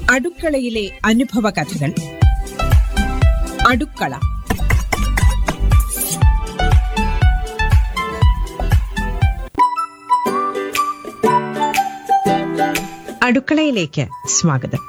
അടുക്കളയിലെ അനുഭവ കഥകൾ അടുക്കള അടുക്കളയിലേക്ക് സ്വാഗതം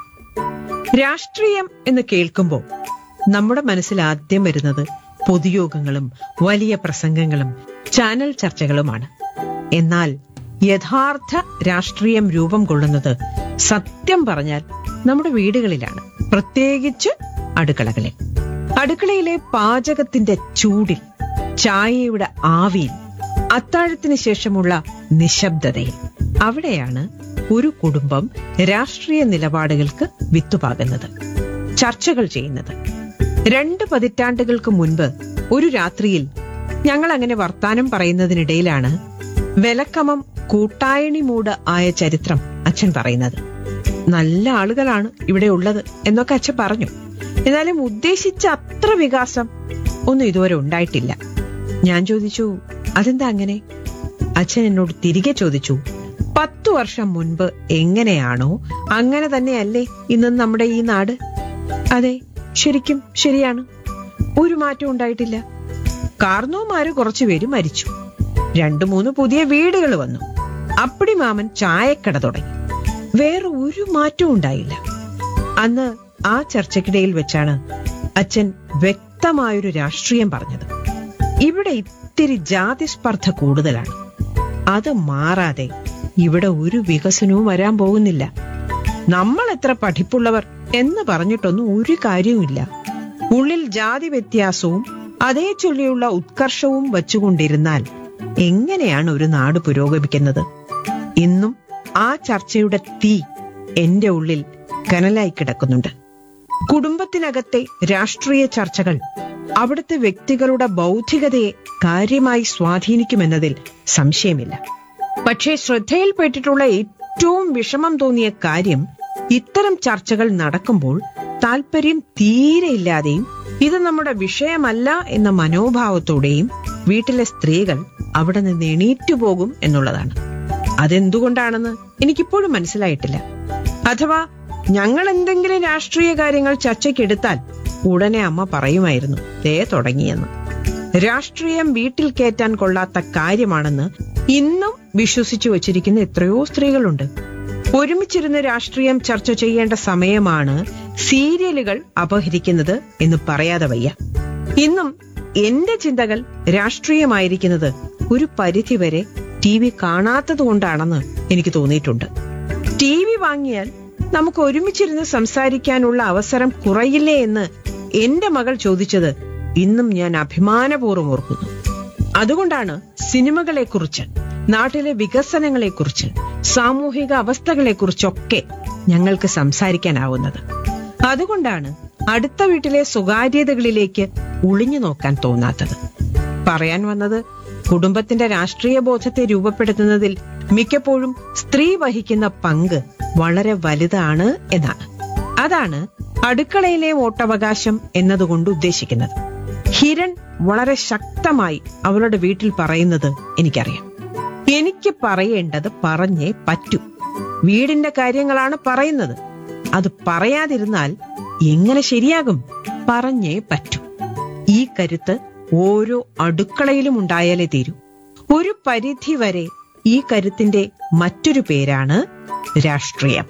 രാഷ്ട്രീയം എന്ന് കേൾക്കുമ്പോൾ നമ്മുടെ മനസ്സിൽ ആദ്യം വരുന്നത് പൊതുയോഗങ്ങളും വലിയ പ്രസംഗങ്ങളും ചാനൽ ചർച്ചകളുമാണ് എന്നാൽ യഥാർത്ഥ രാഷ്ട്രീയം രൂപം കൊള്ളുന്നത് സത്യം പറഞ്ഞാൽ നമ്മുടെ വീടുകളിലാണ് പ്രത്യേകിച്ച് അടുക്കളകളിൽ അടുക്കളയിലെ പാചകത്തിന്റെ ചൂടിൽ ചായയുടെ ആവിയിൽ അത്താഴത്തിന് ശേഷമുള്ള നിശബ്ദതയിൽ അവിടെയാണ് ഒരു കുടുംബം രാഷ്ട്രീയ നിലപാടുകൾക്ക് വിത്തുപാകുന്നത് ചർച്ചകൾ ചെയ്യുന്നത് രണ്ട് പതിറ്റാണ്ടുകൾക്ക് മുൻപ് ഒരു രാത്രിയിൽ ഞങ്ങൾ അങ്ങനെ വർത്താനം പറയുന്നതിനിടയിലാണ് വിലക്കമം കൂട്ടായണി മൂട് ആയ ചരിത്രം അച്ഛൻ പറയുന്നത് നല്ല ആളുകളാണ് ഇവിടെ ഉള്ളത് എന്നൊക്കെ അച്ഛൻ പറഞ്ഞു എന്നാലും ഉദ്ദേശിച്ച അത്ര വികാസം ഒന്നും ഇതുവരെ ഉണ്ടായിട്ടില്ല ഞാൻ ചോദിച്ചു അതെന്താ അങ്ങനെ അച്ഛൻ എന്നോട് തിരികെ ചോദിച്ചു പത്തു വർഷം മുൻപ് എങ്ങനെയാണോ അങ്ങനെ തന്നെയല്ലേ ഇന്ന് നമ്മുടെ ഈ നാട് അതെ ശരിക്കും ശരിയാണ് ഒരു മാറ്റം ഉണ്ടായിട്ടില്ല കാർന്നോമാര് കുറച്ചുപേര് മരിച്ചു രണ്ടു മൂന്ന് പുതിയ വീടുകൾ വന്നു അപ്പടി മാമൻ ചായക്കട തുടങ്ങി വേറെ ഒരു മാറ്റവും ഉണ്ടായില്ല അന്ന് ആ ചർച്ചയ്ക്കിടയിൽ വെച്ചാണ് അച്ഛൻ വ്യക്തമായൊരു രാഷ്ട്രീയം പറഞ്ഞത് ഇവിടെ ഇത്തിരി ജാതി സ്പർദ്ധ കൂടുതലാണ് അത് മാറാതെ ഇവിടെ ഒരു വികസനവും വരാൻ പോകുന്നില്ല നമ്മൾ എത്ര പഠിപ്പുള്ളവർ എന്ന് പറഞ്ഞിട്ടൊന്നും ഒരു കാര്യവുമില്ല ഉള്ളിൽ ജാതി വ്യത്യാസവും അതേ ചൊല്ലിയുള്ള ഉത്കർഷവും വച്ചുകൊണ്ടിരുന്നാൽ എങ്ങനെയാണ് ഒരു നാട് പുരോഗമിക്കുന്നത് ഇന്നും ആ ചർച്ചയുടെ തീ എന്റെ ഉള്ളിൽ കനലായി കിടക്കുന്നുണ്ട് കുടുംബത്തിനകത്തെ രാഷ്ട്രീയ ചർച്ചകൾ അവിടുത്തെ വ്യക്തികളുടെ ബൗദ്ധികതയെ കാര്യമായി സ്വാധീനിക്കുമെന്നതിൽ സംശയമില്ല പക്ഷേ ശ്രദ്ധയിൽപ്പെട്ടിട്ടുള്ള ഏറ്റവും വിഷമം തോന്നിയ കാര്യം ഇത്തരം ചർച്ചകൾ നടക്കുമ്പോൾ താല്പര്യം തീരെയില്ലാതെയും ഇത് നമ്മുടെ വിഷയമല്ല എന്ന മനോഭാവത്തോടെയും വീട്ടിലെ സ്ത്രീകൾ അവിടെ നിന്ന് എണീറ്റു പോകും എന്നുള്ളതാണ് അതെന്തുകൊണ്ടാണെന്ന് എനിക്കിപ്പോഴും മനസ്സിലായിട്ടില്ല അഥവാ ഞങ്ങൾ എന്തെങ്കിലും രാഷ്ട്രീയ കാര്യങ്ങൾ ചർച്ചയ്ക്കെടുത്താൽ ഉടനെ അമ്മ പറയുമായിരുന്നു ദേ തുടങ്ങിയെന്ന് രാഷ്ട്രീയം വീട്ടിൽ കയറ്റാൻ കൊള്ളാത്ത കാര്യമാണെന്ന് ഇന്നും വിശ്വസിച്ചു വച്ചിരിക്കുന്ന എത്രയോ സ്ത്രീകളുണ്ട് ഒരുമിച്ചിരുന്ന് രാഷ്ട്രീയം ചർച്ച ചെയ്യേണ്ട സമയമാണ് സീരിയലുകൾ അപഹരിക്കുന്നത് എന്ന് പറയാതെ വയ്യ ഇന്നും എന്റെ ചിന്തകൾ രാഷ്ട്രീയമായിരിക്കുന്നത് ഒരു പരിധിവരെ ടി വി കാണാത്തത് കൊണ്ടാണെന്ന് എനിക്ക് തോന്നിയിട്ടുണ്ട് ടി വി വാങ്ങിയാൽ നമുക്ക് ഒരുമിച്ചിരുന്ന് സംസാരിക്കാനുള്ള അവസരം കുറയില്ലേ എന്ന് എന്റെ മകൾ ചോദിച്ചത് ഇന്നും ഞാൻ അഭിമാനപൂർവ്വം ഓർക്കുന്നു അതുകൊണ്ടാണ് സിനിമകളെക്കുറിച്ച് നാട്ടിലെ വികസനങ്ങളെക്കുറിച്ച് സാമൂഹിക അവസ്ഥകളെക്കുറിച്ചൊക്കെ ഞങ്ങൾക്ക് സംസാരിക്കാനാവുന്നത് അതുകൊണ്ടാണ് അടുത്ത വീട്ടിലെ സ്വകാര്യതകളിലേക്ക് ഒളിഞ്ഞു നോക്കാൻ തോന്നാത്തത് പറയാൻ വന്നത് കുടുംബത്തിന്റെ രാഷ്ട്രീയ ബോധത്തെ രൂപപ്പെടുത്തുന്നതിൽ മിക്കപ്പോഴും സ്ത്രീ വഹിക്കുന്ന പങ്ക് വളരെ വലുതാണ് എന്നാണ് അതാണ് അടുക്കളയിലെ വോട്ടവകാശം എന്നതുകൊണ്ട് ഉദ്ദേശിക്കുന്നത് ഹിരൺ വളരെ ശക്തമായി അവളുടെ വീട്ടിൽ പറയുന്നത് എനിക്കറിയാം എനിക്ക് പറയേണ്ടത് പറഞ്ഞേ പറ്റൂ വീടിന്റെ കാര്യങ്ങളാണ് പറയുന്നത് അത് പറയാതിരുന്നാൽ എങ്ങനെ ശരിയാകും പറഞ്ഞേ പറ്റൂ ഈ കരുത്ത് ഓരോ അടുക്കളയിലും ഉണ്ടായാലേ തീരൂ ഒരു പരിധി വരെ ഈ കരുത്തിന്റെ മറ്റൊരു പേരാണ് രാഷ്ട്രീയം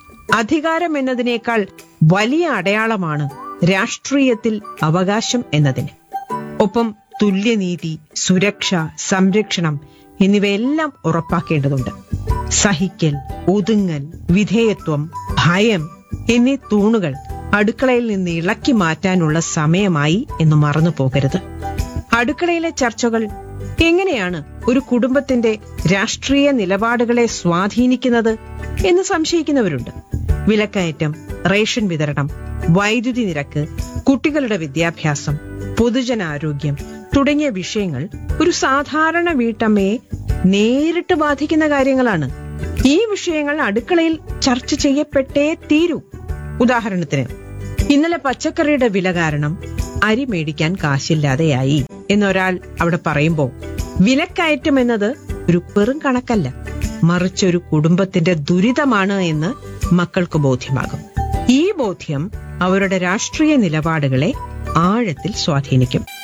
അധികാരം എന്നതിനേക്കാൾ വലിയ അടയാളമാണ് രാഷ്ട്രീയത്തിൽ അവകാശം എന്നതിന് ഒപ്പം തുല്യനീതി സുരക്ഷ സംരക്ഷണം എന്നിവയെല്ലാം ഉറപ്പാക്കേണ്ടതുണ്ട് സഹിക്കൽ ഒതുങ്ങൽ വിധേയത്വം ഭയം എന്നീ തൂണുകൾ അടുക്കളയിൽ നിന്ന് ഇളക്കി മാറ്റാനുള്ള സമയമായി എന്ന് മറന്നു പോകരുത് അടുക്കളയിലെ ചർച്ചകൾ എങ്ങനെയാണ് ഒരു കുടുംബത്തിന്റെ രാഷ്ട്രീയ നിലപാടുകളെ സ്വാധീനിക്കുന്നത് എന്ന് സംശയിക്കുന്നവരുണ്ട് വിലക്കയറ്റം റേഷൻ വിതരണം വൈദ്യുതി നിരക്ക് കുട്ടികളുടെ വിദ്യാഭ്യാസം പൊതുജനാരോഗ്യം തുടങ്ങിയ വിഷയങ്ങൾ ഒരു സാധാരണ വീട്ടമ്മയെ നേരിട്ട് ബാധിക്കുന്ന കാര്യങ്ങളാണ് ഈ വിഷയങ്ങൾ അടുക്കളയിൽ ചർച്ച ചെയ്യപ്പെട്ടേ തീരൂ ഉദാഹരണത്തിന് ഇന്നലെ പച്ചക്കറിയുടെ വില കാരണം അരി മേടിക്കാൻ കാശില്ലാതെയായി എന്നൊരാൾ അവിടെ പറയുമ്പോൾ വിലക്കയറ്റം എന്നത് ഒരു പെറും കണക്കല്ല മറിച്ച് ഒരു കുടുംബത്തിന്റെ ദുരിതമാണ് എന്ന് മക്കൾക്ക് ബോധ്യമാകും ഈ ബോധ്യം അവരുടെ രാഷ്ട്രീയ നിലപാടുകളെ ആഴത്തിൽ സ്വാധീനിക്കും